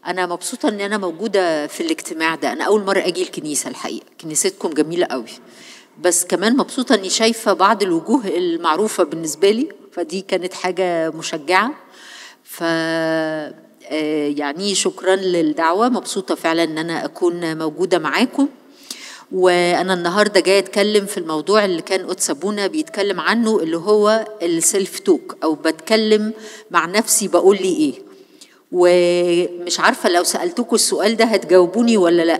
أنا مبسوطة إن أنا موجودة في الاجتماع ده، أنا أول مرة أجي الكنيسة الحقيقة، كنيستكم جميلة قوي. بس كمان مبسوطة إني شايفة بعض الوجوه المعروفة بالنسبة لي، فدي كانت حاجة مشجعة. ف آه، يعني شكرا للدعوة، مبسوطة فعلا إن أنا أكون موجودة معاكم. وانا النهارده جايه اتكلم في الموضوع اللي كان قدس ابونا بيتكلم عنه اللي هو السيلف توك او بتكلم مع نفسي بقول لي ايه ومش عارفه لو سالتكم السؤال ده هتجاوبوني ولا لا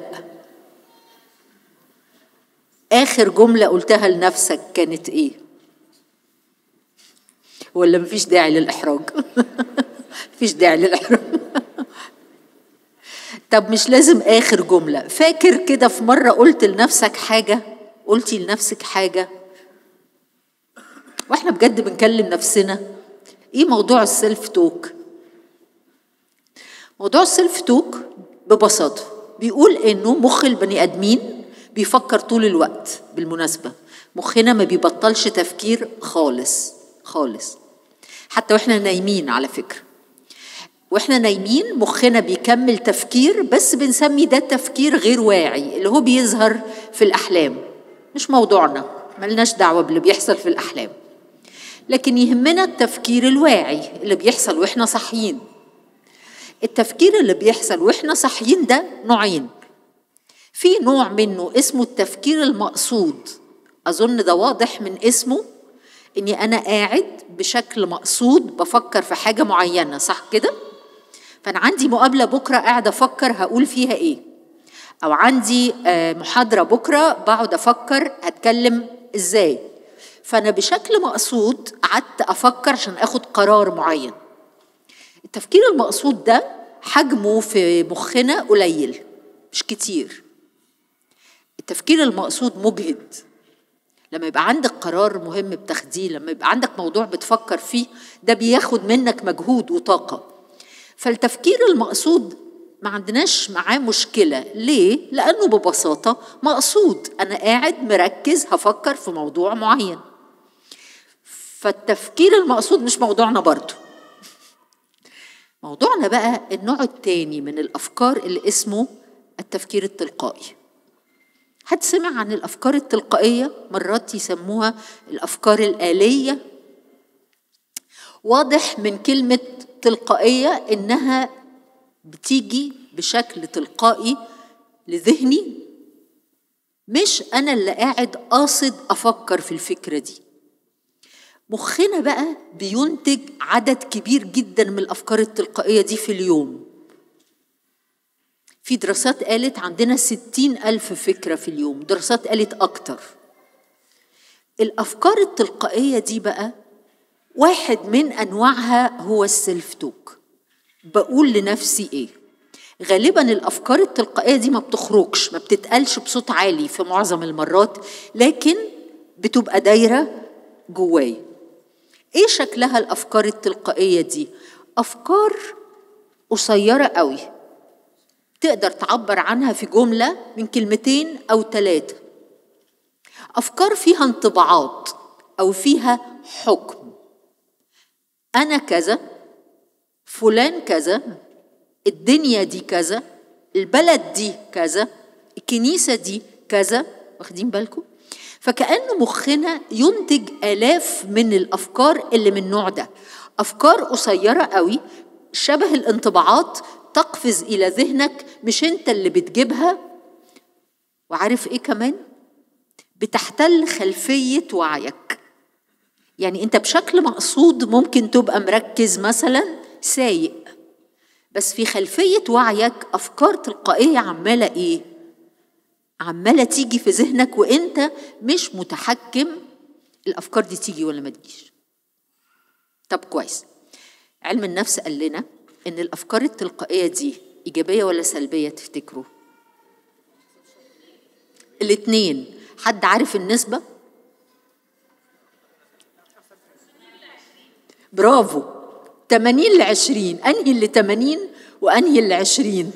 اخر جمله قلتها لنفسك كانت ايه ولا مفيش داعي للاحراج مفيش داعي للاحراج طب مش لازم اخر جمله فاكر كده في مره قلت لنفسك حاجه قلتي لنفسك حاجه واحنا بجد بنكلم نفسنا ايه موضوع السيلف توك موضوع السيلف توك ببساطه بيقول انه مخ البني ادمين بيفكر طول الوقت بالمناسبه مخنا ما بيبطلش تفكير خالص خالص حتى واحنا نايمين على فكره واحنا نايمين مخنا بيكمل تفكير بس بنسمي ده تفكير غير واعي اللي هو بيظهر في الاحلام مش موضوعنا ملناش دعوه باللي بيحصل في الاحلام لكن يهمنا التفكير الواعي اللي بيحصل واحنا صاحيين التفكير اللي بيحصل واحنا صاحيين ده نوعين في نوع منه اسمه التفكير المقصود اظن ده واضح من اسمه اني انا قاعد بشكل مقصود بفكر في حاجه معينه صح كده فانا عندي مقابله بكره قاعده افكر هقول فيها ايه او عندي محاضره بكره بقعد افكر هتكلم ازاي فانا بشكل مقصود قعدت افكر عشان اخد قرار معين التفكير المقصود ده حجمه في مخنا قليل مش كتير التفكير المقصود مجهد لما يبقى عندك قرار مهم بتاخديه لما يبقى عندك موضوع بتفكر فيه ده بياخد منك مجهود وطاقة فالتفكير المقصود ما عندناش معاه مشكلة ليه؟ لأنه ببساطة مقصود أنا قاعد مركز هفكر في موضوع معين فالتفكير المقصود مش موضوعنا برضو موضوعنا بقى النوع التاني من الأفكار اللي اسمه التفكير التلقائي حد سمع عن الافكار التلقائيه مرات يسموها الافكار الاليه واضح من كلمه تلقائيه انها بتيجي بشكل تلقائي لذهني مش انا اللي قاعد قاصد افكر في الفكره دي مخنا بقى بينتج عدد كبير جدا من الافكار التلقائيه دي في اليوم في دراسات قالت عندنا ستين ألف فكرة في اليوم دراسات قالت أكتر الأفكار التلقائية دي بقى واحد من أنواعها هو السيلف توك بقول لنفسي إيه غالبا الأفكار التلقائية دي ما بتخرجش ما بتتقالش بصوت عالي في معظم المرات لكن بتبقى دايرة جواي إيه شكلها الأفكار التلقائية دي أفكار قصيرة قوي تقدر تعبر عنها في جملة من كلمتين أو ثلاثة أفكار فيها انطباعات أو فيها حكم أنا كذا فلان كذا الدنيا دي كذا البلد دي كذا الكنيسة دي كذا واخدين بالكم فكأنه مخنا ينتج آلاف من الأفكار اللي من النوع ده أفكار قصيرة قوي شبه الانطباعات تقفز الى ذهنك مش انت اللي بتجيبها وعارف ايه كمان بتحتل خلفيه وعيك يعني انت بشكل مقصود ممكن تبقى مركز مثلا سايق بس في خلفيه وعيك افكار تلقائيه عماله ايه عماله تيجي في ذهنك وانت مش متحكم الافكار دي تيجي ولا ما تجيش طب كويس علم النفس قال لنا ان الافكار التلقائيه دي ايجابيه ولا سلبيه تفتكروا الاثنين حد عارف النسبه برافو 80 ل 20 انهي اللي 80 وانهي اللي 20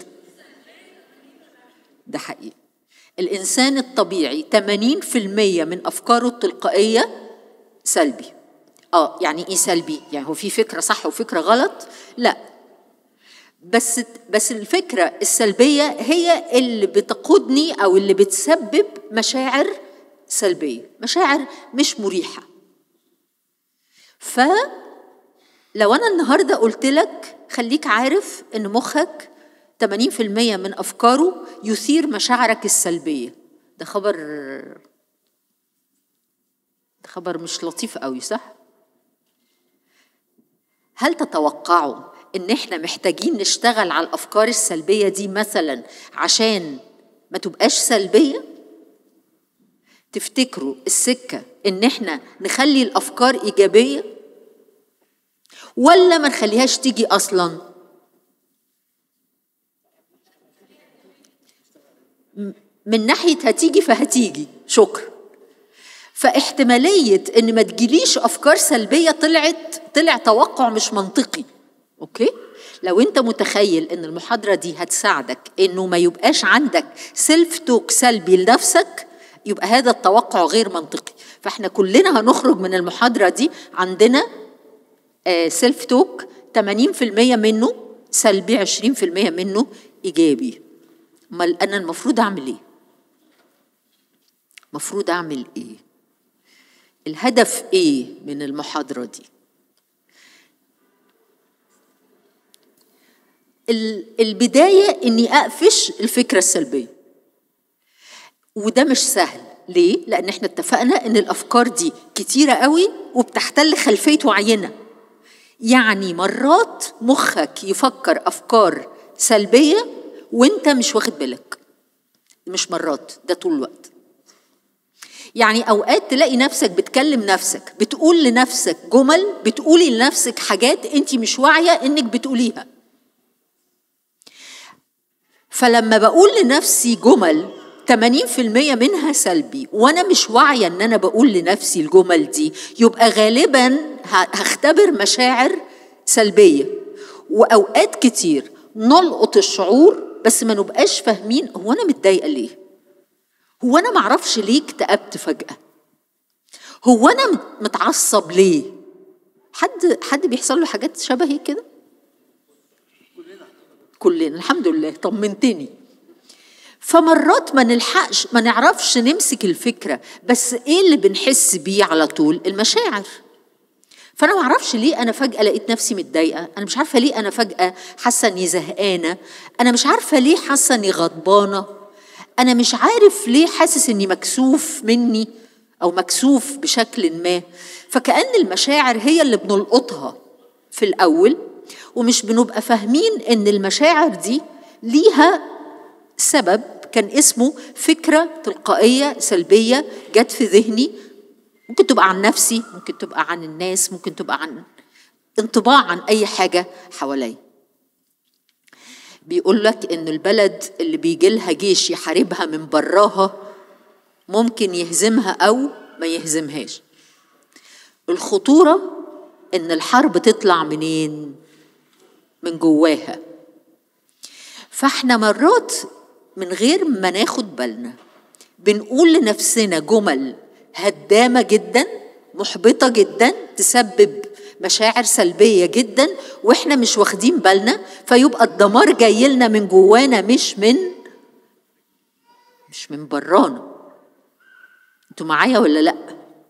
ده حقيقي الانسان الطبيعي 80% من افكاره التلقائيه سلبي اه يعني ايه سلبي يعني هو في فكره صح وفكره غلط لا بس بس الفكره السلبيه هي اللي بتقودني او اللي بتسبب مشاعر سلبيه مشاعر مش مريحه ف لو انا النهارده قلت لك خليك عارف ان مخك 80% من افكاره يثير مشاعرك السلبيه ده خبر ده خبر مش لطيف قوي صح هل تتوقعوا ان احنا محتاجين نشتغل على الافكار السلبيه دي مثلا عشان ما تبقاش سلبيه تفتكروا السكه ان احنا نخلي الافكار ايجابيه ولا ما نخليهاش تيجي اصلا من ناحيه هتيجي فهتيجي شكرا فاحتماليه ان ما تجيليش افكار سلبيه طلعت طلع توقع مش منطقي اوكي لو انت متخيل ان المحاضره دي هتساعدك انه ما يبقاش عندك سيلف توك سلبي لنفسك يبقى هذا التوقع غير منطقي فاحنا كلنا هنخرج من المحاضره دي عندنا سيلف توك 80% منه سلبي 20% منه ايجابي امال انا المفروض اعمل ايه المفروض اعمل ايه الهدف ايه من المحاضره دي البدايه اني اقفش الفكره السلبيه وده مش سهل ليه لان احنا اتفقنا ان الافكار دي كتيره قوي وبتحتل خلفيه وعينا يعني مرات مخك يفكر افكار سلبيه وانت مش واخد بالك مش مرات ده طول الوقت يعني اوقات تلاقي نفسك بتكلم نفسك بتقول لنفسك جمل بتقولي لنفسك حاجات انت مش واعيه انك بتقوليها فلما بقول لنفسي جمل 80% منها سلبي وانا مش واعيه ان انا بقول لنفسي الجمل دي يبقى غالبا هختبر مشاعر سلبيه واوقات كتير نلقط الشعور بس ما نبقاش فاهمين هو انا متضايقه ليه هو انا معرفش ليه اكتئبت فجاه هو انا متعصب ليه حد حد بيحصل له حاجات شبهي كده كلنا الحمد لله طمنتني فمرات ما نلحقش ما نعرفش نمسك الفكره بس ايه اللي بنحس بيه على طول المشاعر فانا ما اعرفش ليه انا فجاه لقيت نفسي متضايقه انا مش عارفه ليه انا فجاه حاسه اني زهقانه انا مش عارفه ليه حاسه اني غضبانه انا مش عارف ليه حاسس اني مكسوف مني او مكسوف بشكل ما فكأن المشاعر هي اللي بنلقطها في الاول ومش بنبقى فاهمين ان المشاعر دي ليها سبب كان اسمه فكره تلقائيه سلبيه جت في ذهني ممكن تبقى عن نفسي ممكن تبقى عن الناس ممكن تبقى عن انطباع عن اي حاجه حواليا بيقول لك ان البلد اللي بيجي لها جيش يحاربها من براها ممكن يهزمها او ما يهزمهاش الخطوره ان الحرب تطلع منين من جواها فاحنا مرات من غير ما ناخد بالنا بنقول لنفسنا جمل هدامه جدا محبطه جدا تسبب مشاعر سلبيه جدا واحنا مش واخدين بالنا فيبقى الدمار جاي لنا من جوانا مش من مش من برانا انتوا معايا ولا لا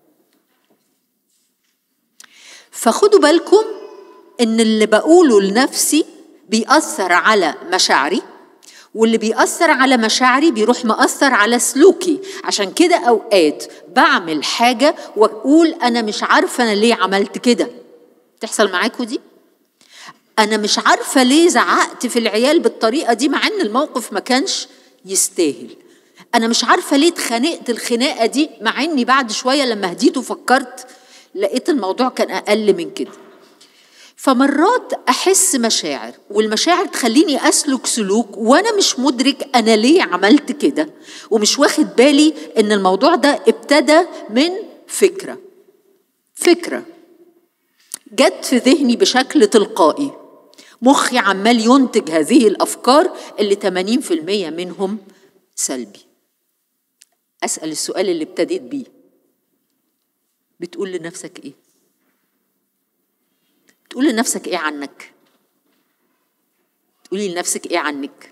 فخدوا بالكم ان اللي بقوله لنفسي بيأثر على مشاعري واللي بيأثر على مشاعري بيروح مأثر على سلوكي عشان كده أوقات بعمل حاجة وأقول أنا مش عارفة أنا ليه عملت كده تحصل معاكوا دي انا مش عارفه ليه زعقت في العيال بالطريقه دي مع ان الموقف ما كانش يستاهل انا مش عارفه ليه اتخانقت الخناقه دي مع اني بعد شويه لما هديت وفكرت لقيت الموضوع كان اقل من كده فمرات احس مشاعر والمشاعر تخليني اسلك سلوك وانا مش مدرك انا ليه عملت كده ومش واخد بالي ان الموضوع ده ابتدى من فكره فكره جت في ذهني بشكل تلقائي مخي عمال ينتج هذه الافكار اللي 80% منهم سلبي اسال السؤال اللي ابتديت بيه بتقول لنفسك ايه بتقول لنفسك ايه عنك تقولي لنفسك ايه عنك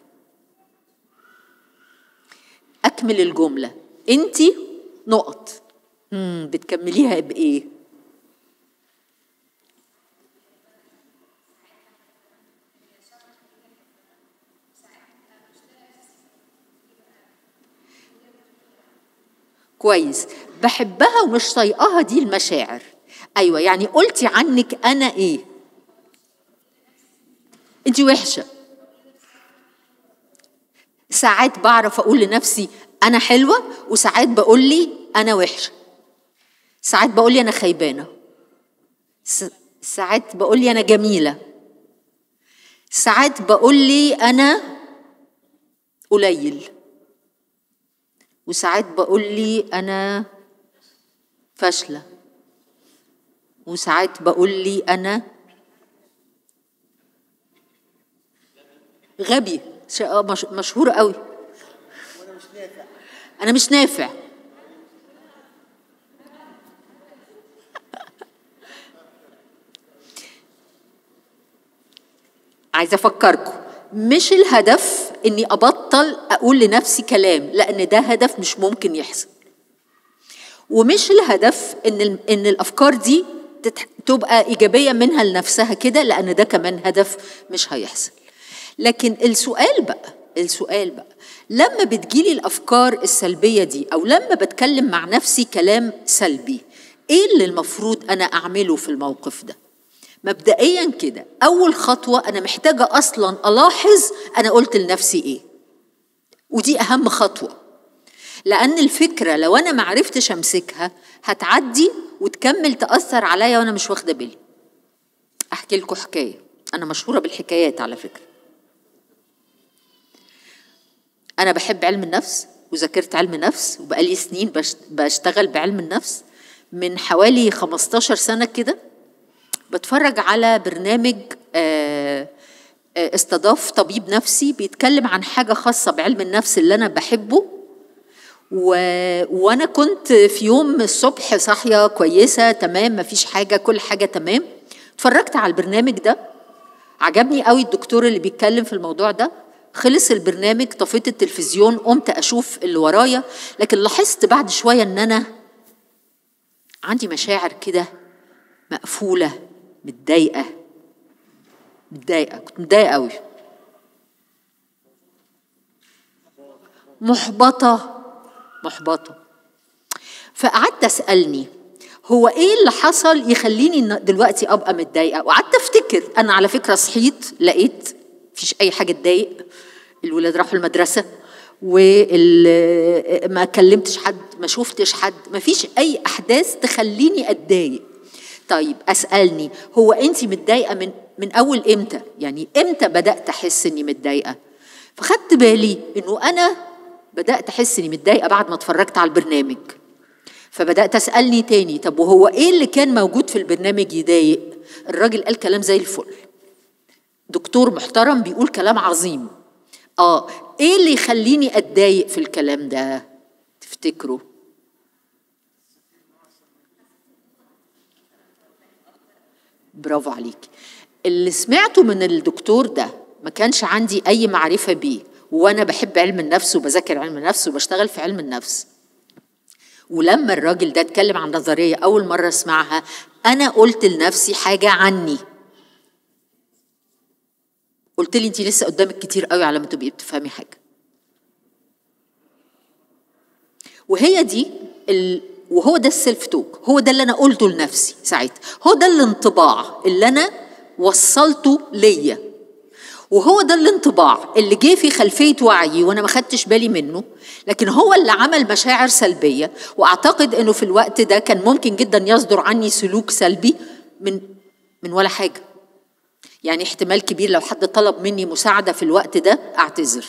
اكمل الجمله انت نقط مم. بتكمليها بايه كويس بحبها ومش طايقاها دي المشاعر ايوه يعني قلتي عنك انا ايه انت وحشه ساعات بعرف اقول لنفسي انا حلوه وساعات بقول لي انا وحشه ساعات بقول لي انا خيبانه ساعات بقول لي انا جميله ساعات بقول لي انا قليل وساعات بقول لي انا فاشله وساعات بقول لي انا غبي مشهور قوي انا مش نافع عايزه افكركم مش الهدف اني ابطل اقول لنفسي كلام لان ده هدف مش ممكن يحصل ومش الهدف ان ان الافكار دي تبقى ايجابيه منها لنفسها كده لان ده كمان هدف مش هيحصل لكن السؤال بقى السؤال بقى لما بتجيلي الافكار السلبيه دي او لما بتكلم مع نفسي كلام سلبي ايه اللي المفروض انا اعمله في الموقف ده مبدئيا كده اول خطوه انا محتاجه اصلا الاحظ انا قلت لنفسي ايه ودي اهم خطوه لان الفكره لو انا ما عرفتش امسكها هتعدي وتكمل تاثر عليا وانا مش واخده بالي احكي لكم حكايه انا مشهوره بالحكايات على فكره انا بحب علم النفس وذاكرت علم نفس وبقالي سنين بشتغل بعلم النفس من حوالي 15 سنه كده بتفرج على برنامج آه، آه، استضاف طبيب نفسي بيتكلم عن حاجه خاصه بعلم النفس اللي انا بحبه و... وانا كنت في يوم الصبح صاحيه كويسه تمام مفيش حاجه كل حاجه تمام اتفرجت على البرنامج ده عجبني قوي الدكتور اللي بيتكلم في الموضوع ده خلص البرنامج طفيت التلفزيون قمت اشوف اللي ورايا لكن لاحظت بعد شويه ان انا عندي مشاعر كده مقفوله متضايقه متضايقه كنت متضايقه قوي محبطه محبطه فقعدت اسالني هو ايه اللي حصل يخليني دلوقتي ابقى متضايقه وقعدت افتكر انا على فكره صحيت لقيت مفيش اي حاجه تضايق الولاد راحوا المدرسه وما كلمتش حد ما شفتش حد ما فيش اي احداث تخليني اتضايق طيب اسالني هو انت متضايقه من من اول امتى يعني امتى بدات احس اني متضايقه فخدت بالي انه انا بدات احس اني متضايقه بعد ما اتفرجت على البرنامج فبدات اسالني تاني طب وهو ايه اللي كان موجود في البرنامج يضايق الراجل قال كلام زي الفل دكتور محترم بيقول كلام عظيم اه ايه اللي يخليني اتضايق في الكلام ده تفتكروا برافو عليك اللي سمعته من الدكتور ده ما كانش عندي اي معرفه بيه وانا بحب علم النفس وبذاكر علم النفس وبشتغل في علم النفس ولما الراجل ده اتكلم عن نظريه اول مره اسمعها انا قلت لنفسي حاجه عني قلت لي انت لسه قدامك كتير قوي على ما تبقي بتفهمي حاجه وهي دي ال... وهو ده السيلف توك هو ده اللي انا قلته لنفسي ساعتها هو ده الانطباع اللي انا وصلته ليا وهو ده الانطباع اللي جه في خلفيه وعيي وانا ما خدتش بالي منه لكن هو اللي عمل مشاعر سلبيه واعتقد انه في الوقت ده كان ممكن جدا يصدر عني سلوك سلبي من من ولا حاجه يعني احتمال كبير لو حد طلب مني مساعدة في الوقت ده أعتذر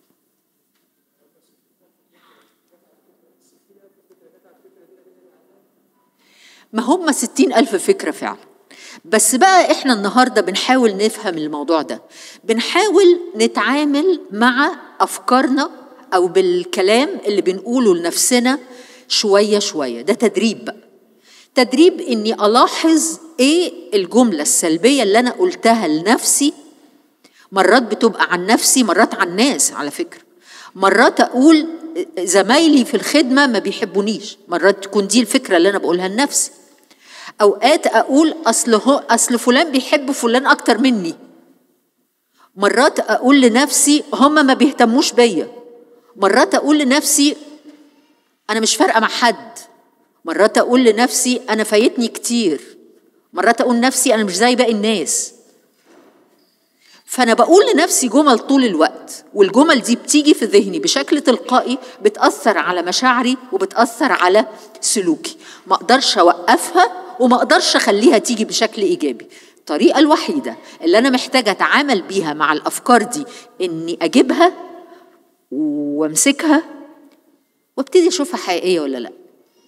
ما هم ستين ألف فكرة فعلا بس بقى احنا النهاردة بنحاول نفهم الموضوع ده بنحاول نتعامل مع أفكارنا أو بالكلام اللي بنقوله لنفسنا شوية شوية ده تدريب بقى تدريب اني الاحظ ايه الجمله السلبيه اللي انا قلتها لنفسي مرات بتبقى عن نفسي مرات عن ناس على فكره مرات اقول زمايلي في الخدمه ما بيحبونيش مرات تكون دي الفكره اللي انا بقولها لنفسي اوقات اقول اصل هو اصل فلان بيحب فلان اكتر مني مرات اقول لنفسي هم ما بيهتموش بيا مرات اقول لنفسي انا مش فارقه مع حد مرات اقول لنفسي انا فايتني كتير مرات اقول لنفسي انا مش زي باقي الناس فانا بقول لنفسي جمل طول الوقت والجمل دي بتيجي في ذهني بشكل تلقائي بتاثر على مشاعري وبتاثر على سلوكي ما اقدرش اوقفها وما اقدرش اخليها تيجي بشكل ايجابي الطريقه الوحيده اللي انا محتاجه اتعامل بيها مع الافكار دي اني اجيبها وامسكها وابتدي اشوفها حقيقيه ولا لا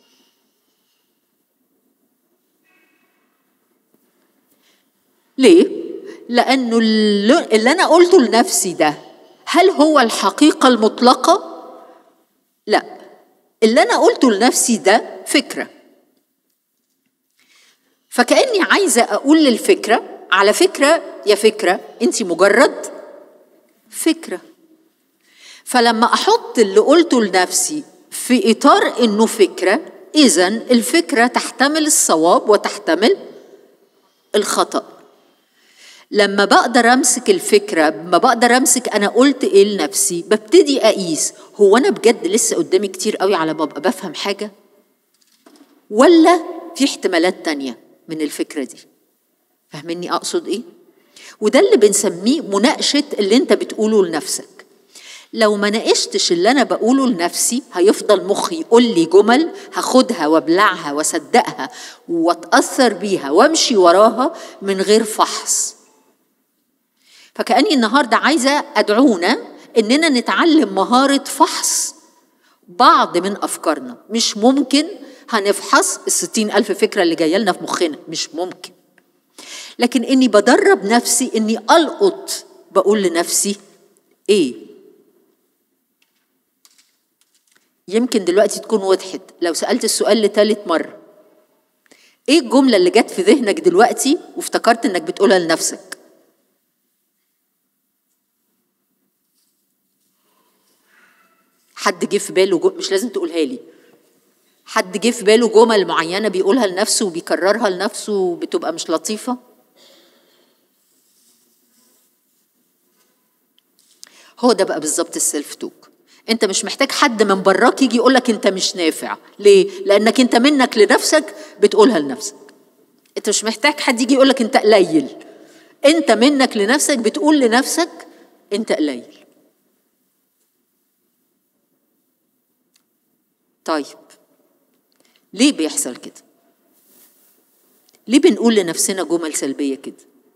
ليه لانه اللي انا قلته لنفسي ده هل هو الحقيقه المطلقه لا اللي انا قلته لنفسي ده فكره فكاني عايزه اقول للفكره على فكره يا فكره انت مجرد فكره فلما احط اللي قلته لنفسي في اطار انه فكره اذا الفكره تحتمل الصواب وتحتمل الخطا لما بقدر امسك الفكره ما بقدر امسك انا قلت ايه لنفسي ببتدي اقيس هو انا بجد لسه قدامي كتير قوي على ما ابقى بفهم حاجه ولا في احتمالات تانية من الفكره دي فاهمني اقصد ايه وده اللي بنسميه مناقشه اللي انت بتقوله لنفسك لو ما ناقشتش اللي انا بقوله لنفسي هيفضل مخي يقول لي جمل هاخدها وابلعها واصدقها واتاثر بيها وامشي وراها من غير فحص فكأني النهاردة عايزة أدعونا إننا نتعلم مهارة فحص بعض من أفكارنا مش ممكن هنفحص الستين ألف فكرة اللي جاية لنا في مخنا مش ممكن لكن إني بدرب نفسي إني ألقط بقول لنفسي إيه يمكن دلوقتي تكون وضحت لو سألت السؤال لثالث مرة ايه الجملة اللي جت في ذهنك دلوقتي وافتكرت انك بتقولها لنفسك حد جه في باله جو... مش لازم تقولها لي حد جه في باله جمل معينه بيقولها لنفسه وبيكررها لنفسه وبتبقى مش لطيفه هو ده بقى بالظبط السيلف توك انت مش محتاج حد من براك يجي يقول لك انت مش نافع ليه لانك انت منك لنفسك بتقولها لنفسك انت مش محتاج حد يجي يقول لك انت قليل انت منك لنفسك بتقول لنفسك انت قليل طيب ليه بيحصل كده ليه بنقول لنفسنا جمل سلبيه كده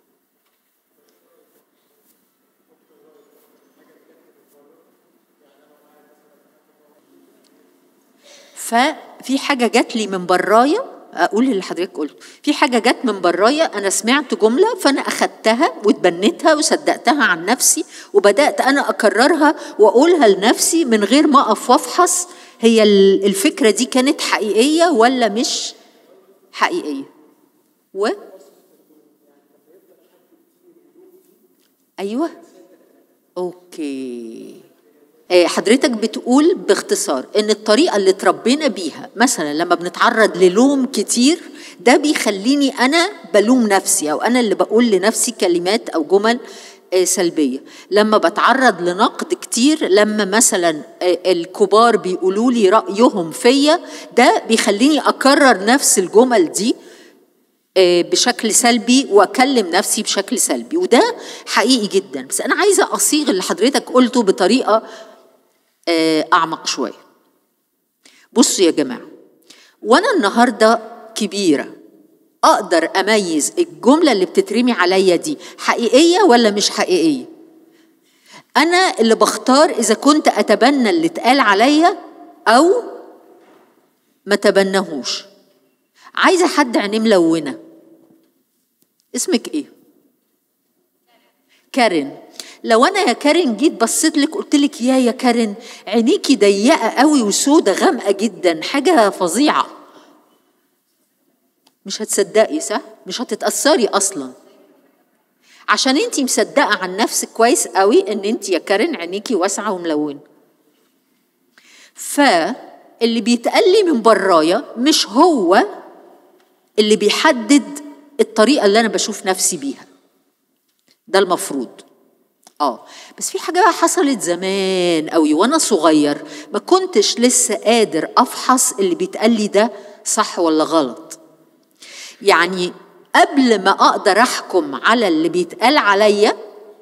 ففي حاجه جات لي من برايا اقول اللي حضرتك قلته في حاجه جت من برايا انا سمعت جمله فانا اخدتها واتبنيتها وصدقتها عن نفسي وبدات انا اكررها واقولها لنفسي من غير ما اقف وافحص هي الفكره دي كانت حقيقيه ولا مش حقيقيه و ايوه اوكي حضرتك بتقول باختصار ان الطريقه اللي اتربينا بيها مثلا لما بنتعرض للوم كتير ده بيخليني انا بلوم نفسي او انا اللي بقول لنفسي كلمات او جمل سلبيه لما بتعرض لنقد كتير لما مثلا الكبار بيقولوا لي رايهم فيا ده بيخليني اكرر نفس الجمل دي بشكل سلبي واكلم نفسي بشكل سلبي وده حقيقي جدا بس انا عايزه اصيغ اللي حضرتك قلته بطريقه اعمق شويه بصوا يا جماعه وانا النهارده كبيره اقدر اميز الجمله اللي بتترمي عليا دي حقيقيه ولا مش حقيقيه انا اللي بختار اذا كنت اتبنى اللي اتقال عليا او ما تبناهوش عايزه حد عينيه ملونه اسمك ايه كارين لو انا يا كارين جيت بصيت لك قلت لك يا يا كارين عينيكي ضيقه قوي وسودة غامقه جدا حاجه فظيعه مش هتصدقي صح مش هتتاثري اصلا عشان انت مصدقه عن نفسك كويس قوي ان انت يا كارين عينيكي واسعه وملونه فاللي بيتقال لي من برايا مش هو اللي بيحدد الطريقه اللي انا بشوف نفسي بيها ده المفروض اه بس في حاجه بقى حصلت زمان قوي وانا صغير ما كنتش لسه قادر افحص اللي بيتقال لي ده صح ولا غلط يعني قبل ما اقدر احكم على اللي بيتقال عليا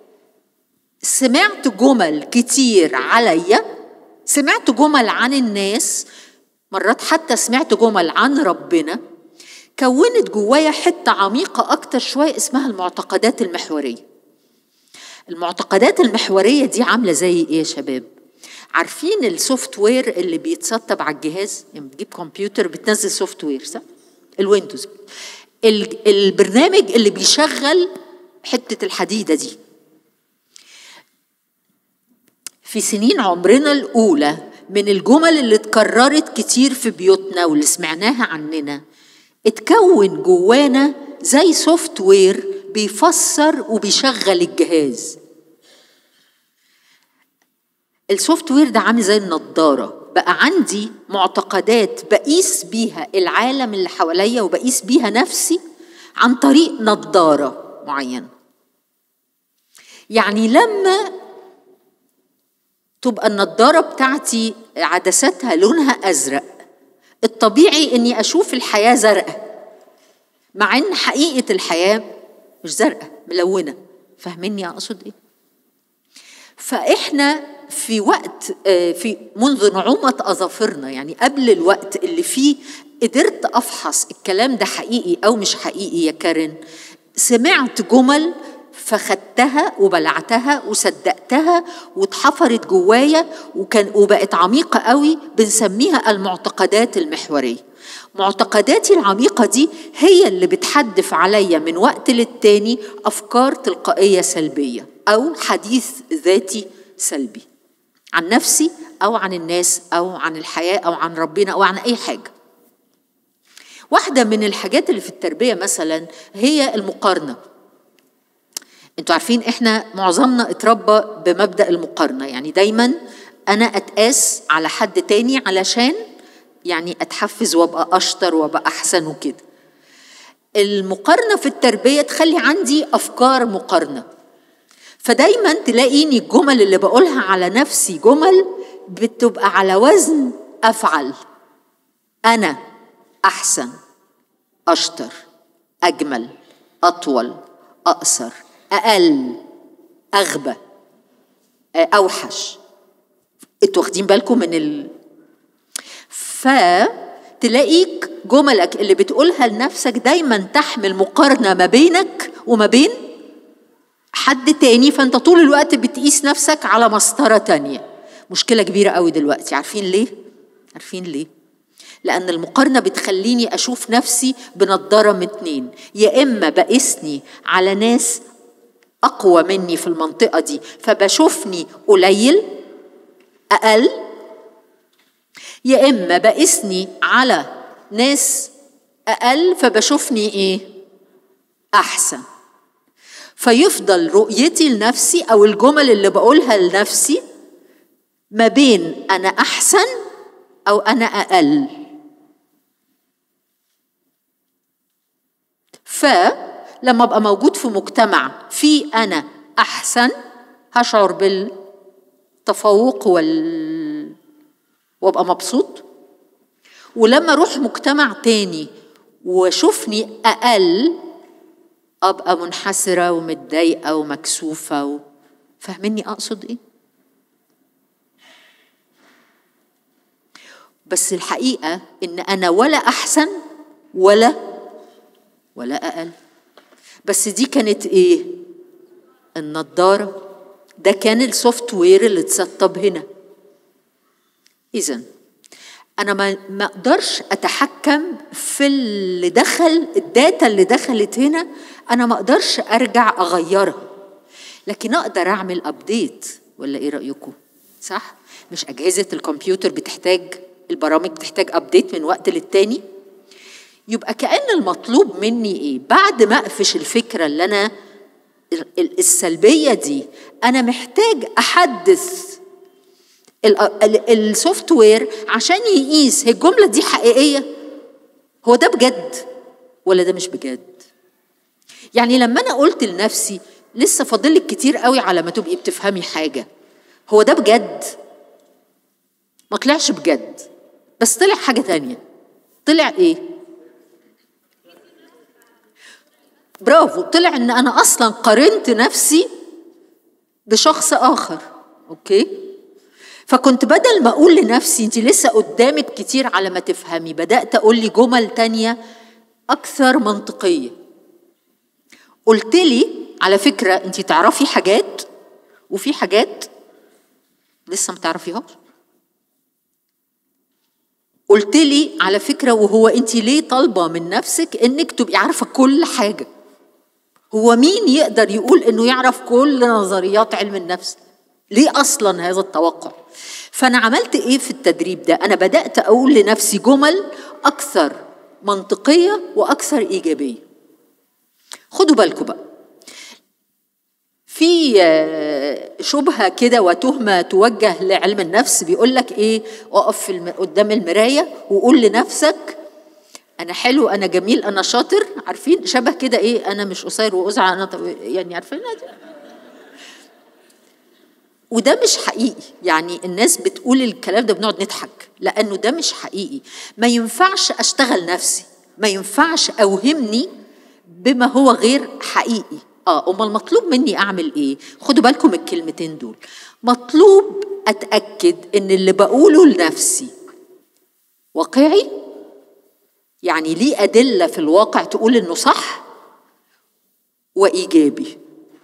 سمعت جمل كتير عليا سمعت جمل عن الناس مرات حتى سمعت جمل عن ربنا كونت جوايا حته عميقه اكتر شويه اسمها المعتقدات المحوريه المعتقدات المحوريه دي عامله زي ايه يا شباب عارفين السوفت وير اللي بيتسطب على الجهاز يعني بتجيب كمبيوتر بتنزل سوفت وير صح الويندوز البرنامج اللي بيشغل حته الحديده دي في سنين عمرنا الاولى من الجمل اللي اتكررت كتير في بيوتنا واللي سمعناها عننا اتكون جوانا زي سوفت وير بيفسر وبيشغل الجهاز السوفت وير ده عامل زي النضاره بقى عندي معتقدات بقيس بيها العالم اللي حواليا وبقيس بيها نفسي عن طريق نضاره معينه يعني لما تبقى النضاره بتاعتي عدساتها لونها ازرق الطبيعي اني اشوف الحياه زرقاء مع ان حقيقه الحياه مش زرقاء ملونه فاهميني اقصد ايه فاحنا في وقت آه، في منذ نعومة أظافرنا يعني قبل الوقت اللي فيه قدرت أفحص الكلام ده حقيقي أو مش حقيقي يا كارين سمعت جمل فخدتها وبلعتها وصدقتها واتحفرت جوايا وكان وبقت عميقة قوي بنسميها المعتقدات المحورية معتقداتي العميقة دي هي اللي بتحدف عليا من وقت للتاني أفكار تلقائية سلبية أو حديث ذاتي سلبي عن نفسي أو عن الناس أو عن الحياة أو عن ربنا أو عن أي حاجة واحدة من الحاجات اللي في التربية مثلا هي المقارنة انتوا عارفين احنا معظمنا اتربى بمبدأ المقارنة يعني دايما انا اتقاس على حد تاني علشان يعني اتحفز وابقى اشطر وابقى احسن وكده المقارنه في التربيه تخلي عندي افكار مقارنه فدايما تلاقيني الجمل اللي بقولها على نفسي جمل بتبقى على وزن افعل انا احسن اشطر اجمل اطول اقصر اقل اغبى اوحش انتوا واخدين بالكم من ال... فتلاقيك جملك اللي بتقولها لنفسك دايما تحمل مقارنه ما بينك وما بين حد تاني فانت طول الوقت بتقيس نفسك على مسطره تانيه مشكله كبيره قوي دلوقتي عارفين ليه عارفين ليه لأن المقارنة بتخليني أشوف نفسي بنضارة من اتنين يا إما بقيسني على ناس أقوى مني في المنطقة دي فبشوفني قليل أقل يا إما بقيسني على ناس أقل فبشوفني إيه؟ أحسن فيفضل رؤيتي لنفسي أو الجمل اللي بقولها لنفسي ما بين أنا أحسن أو أنا أقل فلما أبقى موجود في مجتمع في أنا أحسن هشعر بالتفوق وال وابقى مبسوط ولما اروح مجتمع تاني واشوفني اقل ابقى منحسره ومتضايقه ومكسوفه و... فاهمني اقصد ايه بس الحقيقه ان انا ولا احسن ولا ولا اقل بس دي كانت ايه النضاره ده كان السوفت وير اللي اتسطب هنا إذا أنا ما ما أقدرش أتحكم في اللي دخل الداتا اللي دخلت هنا أنا ما أقدرش أرجع أغيرها لكن أقدر أعمل أبديت ولا إيه رأيكم؟ صح؟ مش أجهزة الكمبيوتر بتحتاج البرامج بتحتاج أبديت من وقت للتاني يبقى كأن المطلوب مني إيه؟ بعد ما أقفش الفكرة اللي أنا السلبيه دي انا محتاج احدث السوفت وير عشان يقيس هي الجمله دي حقيقيه هو ده بجد ولا ده مش بجد يعني لما انا قلت لنفسي لسه فاضلك كتير قوي على ما تبقي بتفهمي حاجه هو ده بجد ما طلعش بجد بس طلع حاجه تانية طلع ايه برافو طلع ان انا اصلا قارنت نفسي بشخص اخر اوكي فكنت بدل ما اقول لنفسي انت لسه قدامك كتير على ما تفهمي بدات اقول لي جمل تانية اكثر منطقيه قلت لي على فكره انت تعرفي حاجات وفي حاجات لسه ما تعرفيهاش قلت لي على فكره وهو انت ليه طالبه من نفسك انك تبقي عارفه كل حاجه هو مين يقدر يقول انه يعرف كل نظريات علم النفس ليه اصلا هذا التوقع فانا عملت ايه في التدريب ده انا بدات اقول لنفسي جمل اكثر منطقيه واكثر ايجابيه خدوا بالكم بقى في آه، شبهة كده وتهمة توجه لعلم النفس بيقول لك إيه اقف قدام المراية وقول لنفسك أنا حلو أنا جميل أنا شاطر عارفين شبه كده إيه أنا مش قصير وأزعى أنا يعني عارفين وده مش حقيقي يعني الناس بتقول الكلام ده بنقعد نضحك لأنه ده مش حقيقي ما ينفعش أشتغل نفسي ما ينفعش أوهمني بما هو غير حقيقي اه امال مطلوب مني اعمل ايه خدوا بالكم الكلمتين دول مطلوب اتاكد ان اللي بقوله لنفسي واقعي يعني ليه ادله في الواقع تقول انه صح وايجابي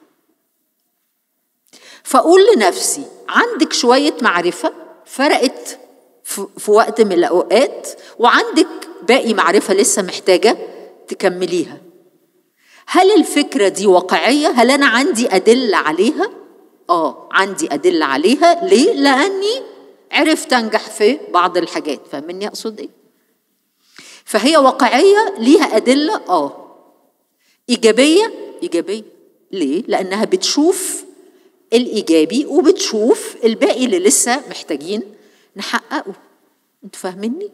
فاقول لنفسي عندك شويه معرفه فرقت في وقت من الاوقات وعندك باقي معرفه لسه محتاجه تكمليها هل الفكرة دي واقعية؟ هل أنا عندي أدلة عليها؟ آه عندي أدلة عليها، ليه؟ لأني عرفت أنجح في بعض الحاجات، فاهمني أقصد إيه؟ فهي واقعية ليها أدلة؟ آه إيجابية؟ إيجابية ليه؟ لأنها بتشوف الإيجابي وبتشوف الباقي اللي لسه محتاجين نحققه أنتوا فاهميني؟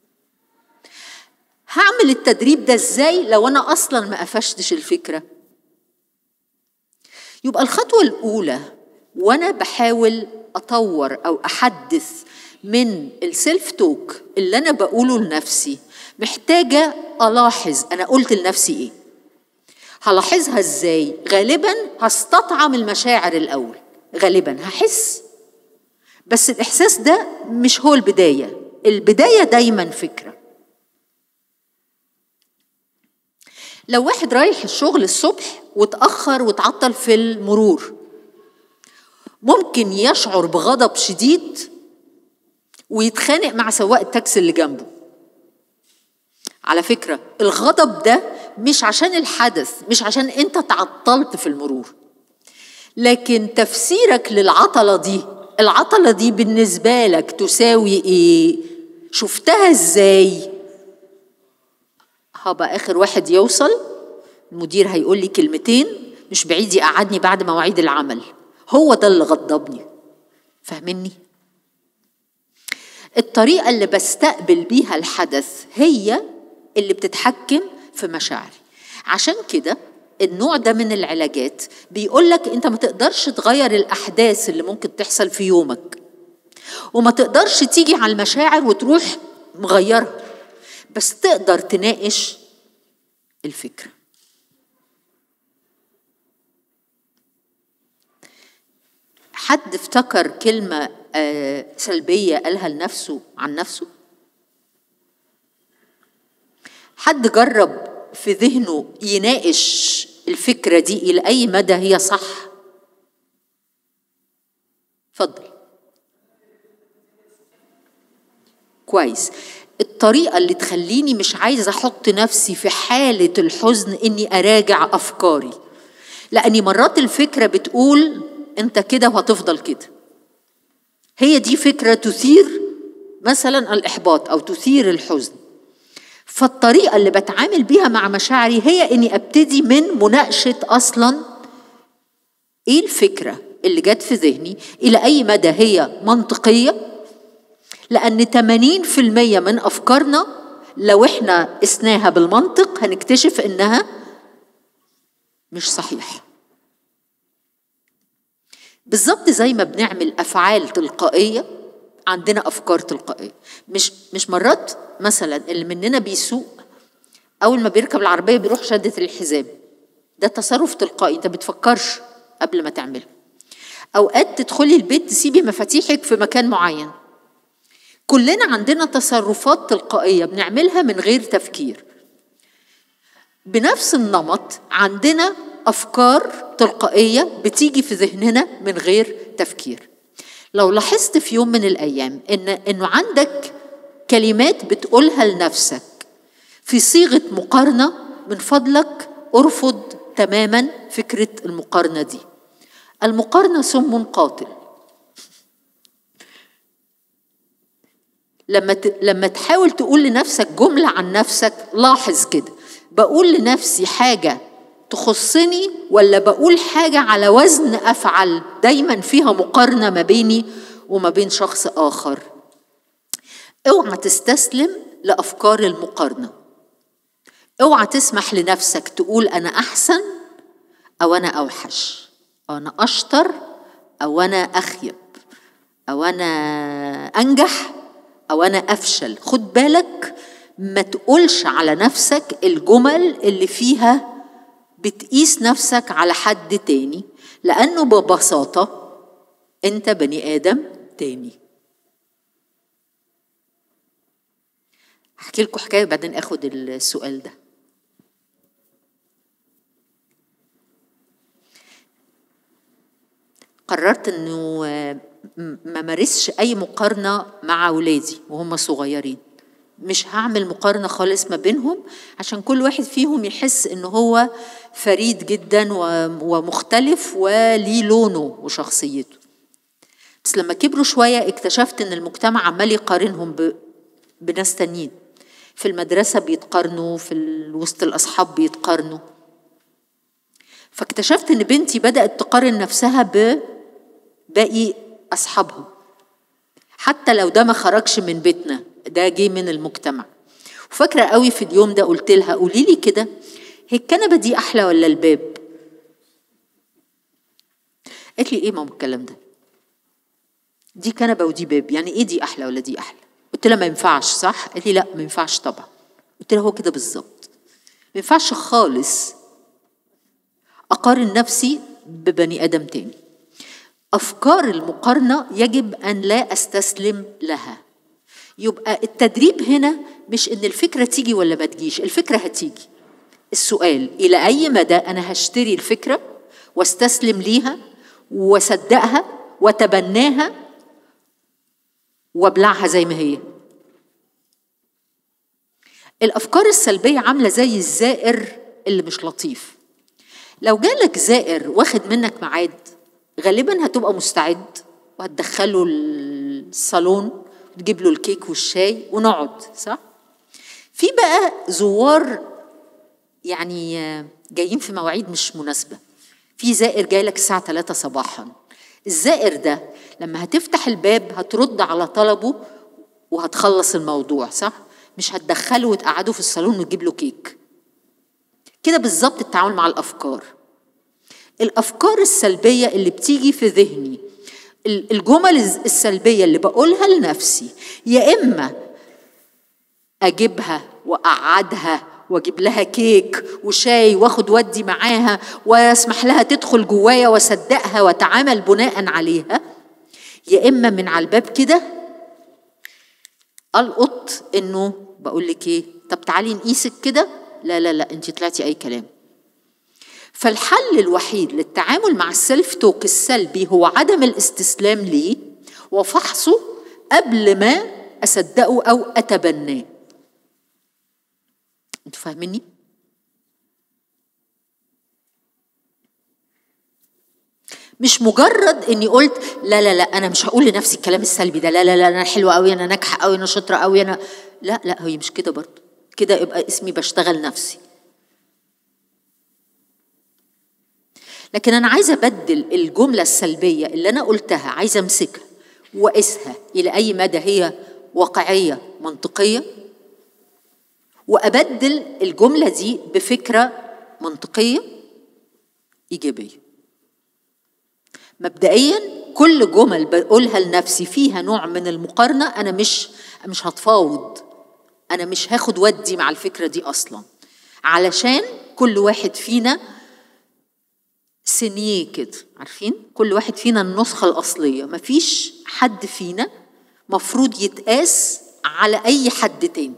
هعمل التدريب ده ازاي لو انا اصلا ما قفشتش الفكره يبقى الخطوه الاولى وانا بحاول اطور او احدث من السيلف توك اللي انا بقوله لنفسي محتاجه الاحظ انا قلت لنفسي ايه هلاحظها ازاي غالبا هستطعم المشاعر الاول غالبا هحس بس الاحساس ده مش هو البدايه البدايه دايما فكره لو واحد رايح الشغل الصبح وتأخر وتعطل في المرور ممكن يشعر بغضب شديد ويتخانق مع سواق التاكسي اللي جنبه على فكرة الغضب ده مش عشان الحدث مش عشان انت تعطلت في المرور لكن تفسيرك للعطلة دي العطلة دي بالنسبة لك تساوي ايه شفتها ازاي هبقى اخر واحد يوصل المدير هيقول لي كلمتين مش بعيد يقعدني بعد مواعيد العمل هو ده اللي غضبني فاهمني الطريقة اللي بستقبل بيها الحدث هي اللي بتتحكم في مشاعري عشان كده النوع ده من العلاجات بيقول لك انت ما تقدرش تغير الاحداث اللي ممكن تحصل في يومك وما تقدرش تيجي على المشاعر وتروح مغيرها بس تقدر تناقش الفكره حد افتكر كلمه آه، سلبيه قالها لنفسه عن نفسه حد جرب في ذهنه يناقش الفكره دي الى اي مدى هي صح اتفضل كويس الطريقة اللي تخليني مش عايزة أحط نفسي في حالة الحزن إني أراجع أفكاري لأني مرات الفكرة بتقول أنت كده وهتفضل كده هي دي فكرة تثير مثلا الإحباط أو تثير الحزن فالطريقة اللي بتعامل بيها مع مشاعري هي إني أبتدي من مناقشة أصلا ايه الفكره اللي جت في ذهني الى اي مدى هي منطقيه لان 80% من افكارنا لو احنا قسناها بالمنطق هنكتشف انها مش صحيح بالظبط زي ما بنعمل افعال تلقائيه عندنا افكار تلقائيه مش مش مرات مثلا اللي مننا بيسوق اول ما بيركب العربيه بيروح شدة الحزام ده تصرف تلقائي انت بتفكرش قبل ما تعمله اوقات تدخلي البيت تسيبي مفاتيحك في مكان معين كلنا عندنا تصرفات تلقائيه بنعملها من غير تفكير بنفس النمط عندنا افكار تلقائيه بتيجي في ذهننا من غير تفكير لو لاحظت في يوم من الايام ان انه عندك كلمات بتقولها لنفسك في صيغه مقارنه من فضلك ارفض تماما فكره المقارنه دي المقارنه سم قاتل لما لما تحاول تقول لنفسك جمله عن نفسك لاحظ كده بقول لنفسي حاجه تخصني ولا بقول حاجه على وزن افعل دايما فيها مقارنه ما بيني وما بين شخص اخر اوعى تستسلم لافكار المقارنه اوعى تسمح لنفسك تقول انا احسن او انا اوحش او انا اشطر او انا اخيب او انا انجح او انا افشل خد بالك ما تقولش على نفسك الجمل اللي فيها بتقيس نفسك على حد تاني لانه ببساطه انت بني ادم تاني احكي لكم حكايه بعدين اخد السؤال ده قررت انه ما مارسش اي مقارنه مع اولادي وهم صغيرين مش هعمل مقارنه خالص ما بينهم عشان كل واحد فيهم يحس ان هو فريد جدا ومختلف وليه لونه وشخصيته بس لما كبروا شويه اكتشفت ان المجتمع عمال يقارنهم بناس تانيين في المدرسه بيتقارنوا في وسط الاصحاب بيتقارنوا فاكتشفت ان بنتي بدات تقارن نفسها بباقي اصحابها حتى لو ده ما خرجش من بيتنا ده جه من المجتمع وفاكره قوي في اليوم ده قلت لها قولي لي كده هي الكنبه دي احلى ولا الباب قالت لي ايه ماما الكلام ده دي كنبه ودي باب يعني ايه دي احلى ولا دي احلى قلت لها ما ينفعش صح قالت لي لا ما ينفعش طبعا قلت لها هو كده بالظبط ما ينفعش خالص اقارن نفسي ببني ادم تاني افكار المقارنه يجب ان لا استسلم لها يبقى التدريب هنا مش ان الفكره تيجي ولا ما تجيش الفكره هتيجي السؤال الى اي مدى انا هشتري الفكره واستسلم ليها واصدقها واتبناها وابلعها زي ما هي الافكار السلبيه عامله زي الزائر اللي مش لطيف لو جالك زائر واخد منك ميعاد غالبا هتبقى مستعد وهتدخله الصالون وتجيب له الكيك والشاي ونقعد صح في بقى زوار يعني جايين في مواعيد مش مناسبه في زائر جاي لك الساعه 3 صباحا الزائر ده لما هتفتح الباب هترد على طلبه وهتخلص الموضوع صح مش هتدخله وتقعده في الصالون وتجيب له كيك كده بالظبط التعامل مع الافكار الافكار السلبيه اللي بتيجي في ذهني الجمل السلبيه اللي بقولها لنفسي يا اما اجيبها واقعدها واجيب لها كيك وشاي واخد ودي معاها واسمح لها تدخل جوايا واصدقها واتعامل بناء عليها يا اما من على الباب كده القط انه بقول لك ايه طب تعالي نقيسك كده لا لا لا انت طلعتي اي كلام فالحل الوحيد للتعامل مع السيلف توك السلبي هو عدم الاستسلام ليه وفحصه قبل ما اصدقه او اتبناه انتوا فاهميني مش مجرد اني قلت لا لا لا انا مش هقول لنفسي الكلام السلبي ده لا لا لا انا حلوه قوي انا ناجحه قوي انا شاطره قوي انا لا لا هي مش كده برضه كده يبقى اسمي بشتغل نفسي لكن انا عايزه ابدل الجمله السلبيه اللي انا قلتها عايزه امسكها واقيسها الى اي مدى هي واقعيه منطقيه وابدل الجمله دي بفكره منطقيه ايجابيه مبدئيا كل جمل بقولها لنفسي فيها نوع من المقارنه انا مش مش هتفاوض انا مش هاخد ودي مع الفكره دي اصلا علشان كل واحد فينا سنيه كده عارفين كل واحد فينا النسخه الاصليه مفيش حد فينا مفروض يتقاس على اي حد تاني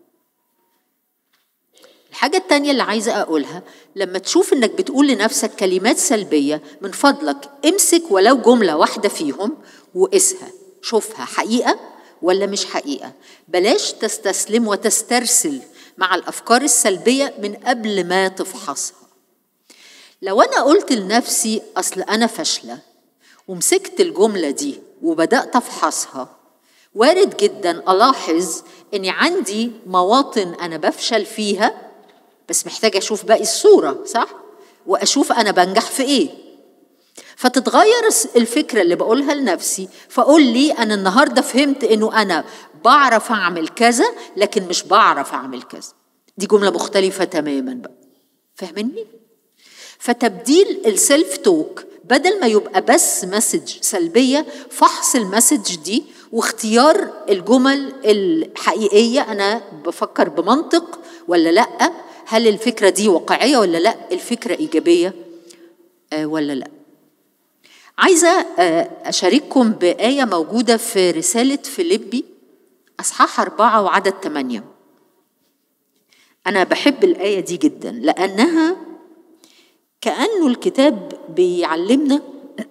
الحاجة التانية اللي عايزة أقولها لما تشوف إنك بتقول لنفسك كلمات سلبية من فضلك امسك ولو جملة واحدة فيهم وقسها شوفها حقيقة ولا مش حقيقة بلاش تستسلم وتسترسل مع الأفكار السلبية من قبل ما تفحصها لو أنا قلت لنفسي أصل أنا فاشلة ومسكت الجملة دي وبدأت أفحصها وارد جدا ألاحظ إني عندي مواطن أنا بفشل فيها بس محتاجة أشوف باقي الصورة صح؟ وأشوف أنا بنجح في إيه فتتغير الفكرة اللي بقولها لنفسي فأقول لي أنا النهاردة فهمت إنه أنا بعرف أعمل كذا لكن مش بعرف أعمل كذا دي جملة مختلفة تماما بقى فاهمني؟ فتبديل السيلف توك بدل ما يبقى بس مسج سلبية فحص المسج دي واختيار الجمل الحقيقية أنا بفكر بمنطق ولا لأ هل الفكرة دي واقعية ولا لا الفكرة إيجابية آه ولا لا عايزة آه أشارككم بآية موجودة في رسالة فيليبي أصحاح أربعة وعدد ثمانية أنا بحب الآية دي جدا لأنها كأنه الكتاب بيعلمنا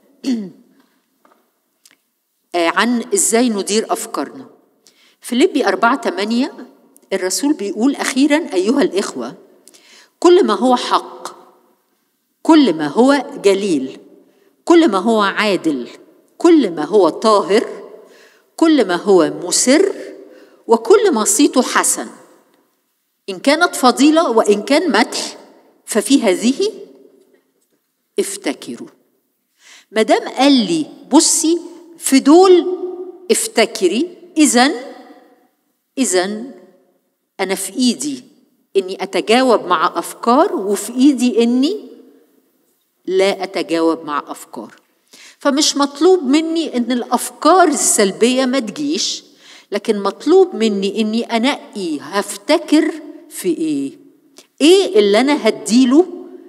آه عن إزاي ندير أفكارنا فيليبي أربعة ثمانية الرسول بيقول أخيرا أيها الإخوة كل ما هو حق كل ما هو جليل كل ما هو عادل كل ما هو طاهر كل ما هو مسر وكل ما صيته حسن ان كانت فضيله وان كان مدح ففي هذه افتكروا ما دام قال لي بصي في دول افتكري اذا اذا انا في ايدي اني اتجاوب مع افكار وفي ايدي اني لا اتجاوب مع افكار فمش مطلوب مني ان الافكار السلبيه ما تجيش لكن مطلوب مني اني انقي هفتكر في ايه ايه اللي انا هديله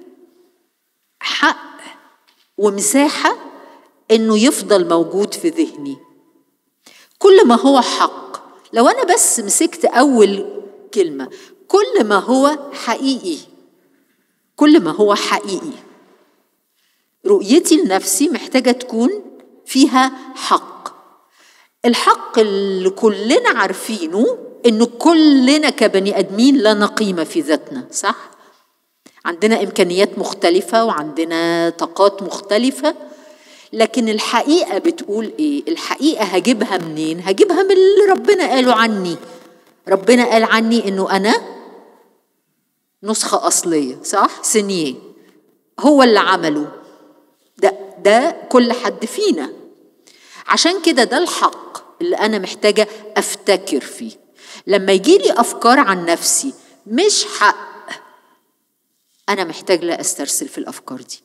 حق ومساحه انه يفضل موجود في ذهني كل ما هو حق لو انا بس مسكت اول كلمه كل ما هو حقيقي كل ما هو حقيقي رؤيتي لنفسي محتاجه تكون فيها حق الحق اللي كلنا عارفينه انه كلنا كبني ادمين لنا قيمه في ذاتنا صح عندنا امكانيات مختلفه وعندنا طاقات مختلفه لكن الحقيقه بتقول ايه الحقيقه هجيبها منين هجيبها من اللي ربنا قاله عني ربنا قال عني انه انا نسخة أصلية صح؟ سنيه هو اللي عمله ده ده كل حد فينا عشان كده ده الحق اللي أنا محتاجة أفتكر فيه لما يجي لي أفكار عن نفسي مش حق أنا محتاج لا أسترسل في الأفكار دي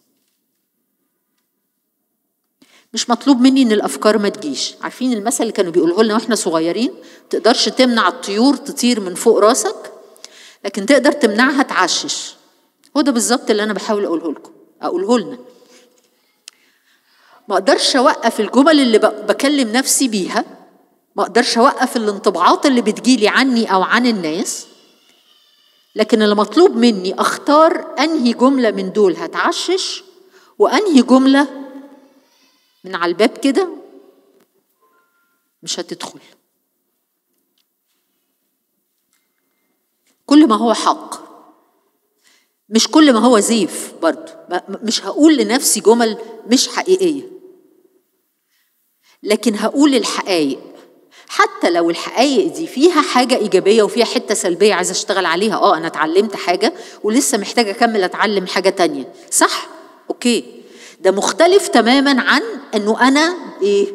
مش مطلوب مني ان الافكار ما تجيش عارفين المثل اللي كانوا بيقولوه لنا واحنا صغيرين تقدرش تمنع الطيور تطير من فوق راسك لكن تقدر تمنعها تعشش هو ده بالظبط اللي انا بحاول اقوله لكم اقوله لنا ما اقدرش اوقف الجمل اللي بكلم نفسي بيها ما اقدرش اوقف الانطباعات اللي بتجيلي عني او عن الناس لكن اللي مطلوب مني اختار انهي جمله من دول هتعشش وانهي جمله من على الباب كده مش هتدخل كل ما هو حق مش كل ما هو زيف برضه مش هقول لنفسي جمل مش حقيقيه لكن هقول الحقائق حتى لو الحقائق دي فيها حاجة إيجابية وفيها حتة سلبية عايزة أشتغل عليها آه أنا اتعلمت حاجة ولسه محتاجة أكمل أتعلم حاجة تانية صح؟ اوكي ده مختلف تماما عن انه انا ايه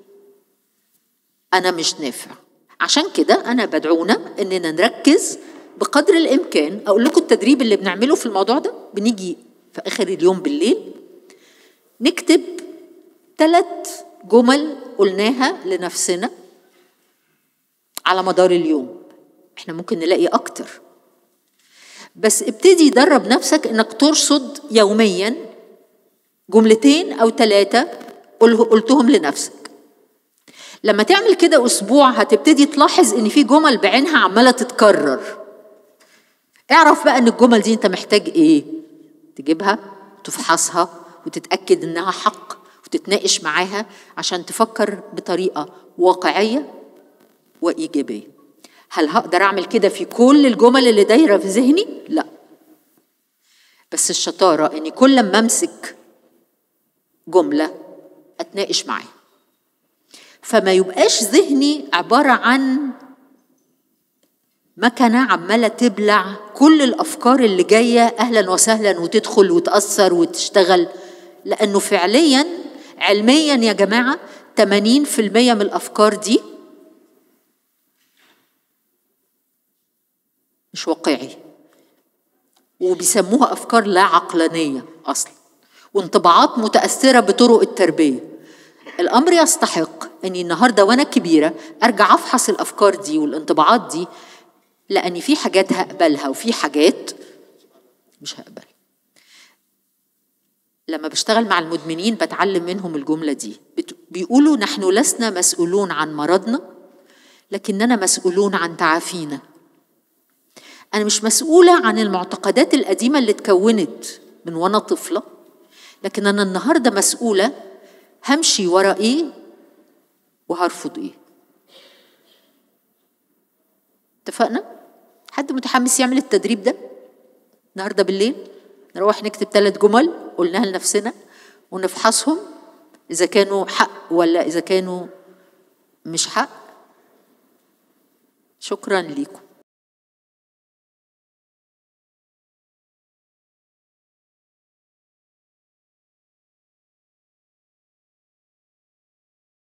انا مش نافع عشان كده انا بدعونا اننا نركز بقدر الامكان اقول لكم التدريب اللي بنعمله في الموضوع ده بنيجي في اخر اليوم بالليل نكتب ثلاث جمل قلناها لنفسنا على مدار اليوم احنا ممكن نلاقي اكتر بس ابتدي درب نفسك انك ترصد يوميا جملتين او ثلاثه قلتهم لنفسك لما تعمل كده اسبوع هتبتدي تلاحظ ان في جمل بعينها عماله تتكرر اعرف بقى ان الجمل دي انت محتاج ايه تجيبها وتفحصها وتتاكد انها حق وتتناقش معاها عشان تفكر بطريقه واقعيه وايجابيه هل هقدر اعمل كده في كل الجمل اللي دايره في ذهني لا بس الشطاره اني كل ما امسك جمله اتناقش معاها فما يبقاش ذهني عباره عن مكنه عماله تبلع كل الافكار اللي جايه اهلا وسهلا وتدخل وتاثر وتشتغل لانه فعليا علميا يا جماعه 80% من الافكار دي مش واقعي وبيسموها افكار لا عقلانيه اصلا وانطباعات متاثره بطرق التربيه الامر يستحق اني النهارده وانا كبيره ارجع افحص الافكار دي والانطباعات دي لاني في حاجات هقبلها وفي حاجات مش هقبلها لما بشتغل مع المدمنين بتعلم منهم الجمله دي بيقولوا نحن لسنا مسؤولون عن مرضنا لكننا مسؤولون عن تعافينا انا مش مسؤوله عن المعتقدات القديمه اللي اتكونت من وانا طفله لكن انا النهارده مسؤوله همشي ورا ايه وهرفض ايه اتفقنا حد متحمس يعمل التدريب ده النهارده بالليل نروح نكتب ثلاث جمل قلناها لنفسنا ونفحصهم اذا كانوا حق ولا اذا كانوا مش حق شكرا ليكم